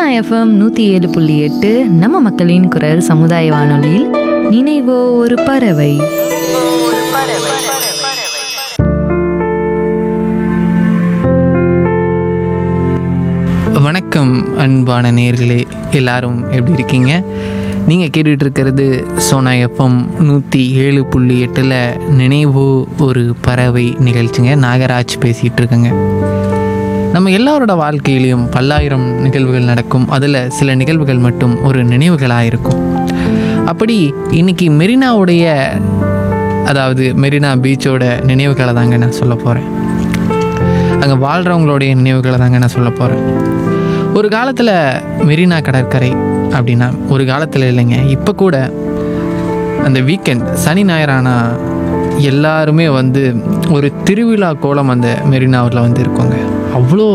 Sona FM நூற்றி ஏழு புள்ளி எட்டு நம்ம மக்களின் குரல் சமுதாய வானொலியில் நினைவோ ஒரு பறவை வணக்கம் அன்பான நேர்களே எல்லாரும் எப்படி இருக்கீங்க நீங்கள் கேட்டுட்டு இருக்கிறது சோனா எஃப்எம் நூற்றி ஏழு புள்ளி எட்டில் நினைவு ஒரு பறவை நிகழ்ச்சிங்க நாகராஜ் பேசிகிட்டு இருக்கேங்க நம்ம எல்லாரோட வாழ்க்கையிலையும் பல்லாயிரம் நிகழ்வுகள் நடக்கும் அதில் சில நிகழ்வுகள் மட்டும் ஒரு நினைவுகளாக இருக்கும் அப்படி இன்னைக்கு மெரினாவுடைய அதாவது மெரினா பீச்சோட நினைவுகளை தாங்க நான் சொல்ல போகிறேன் அங்கே வாழ்கிறவங்களுடைய நினைவுகளை தாங்க நான் சொல்ல போகிறேன் ஒரு காலத்தில் மெரினா கடற்கரை அப்படின்னா ஒரு காலத்தில் இல்லைங்க இப்போ கூட அந்த வீக்கெண்ட் சனி ஞாயிறானா எல்லாருமே வந்து ஒரு திருவிழா கோலம் அந்த மெரினாவில் வந்து இருக்கோங்க அவ்வளோ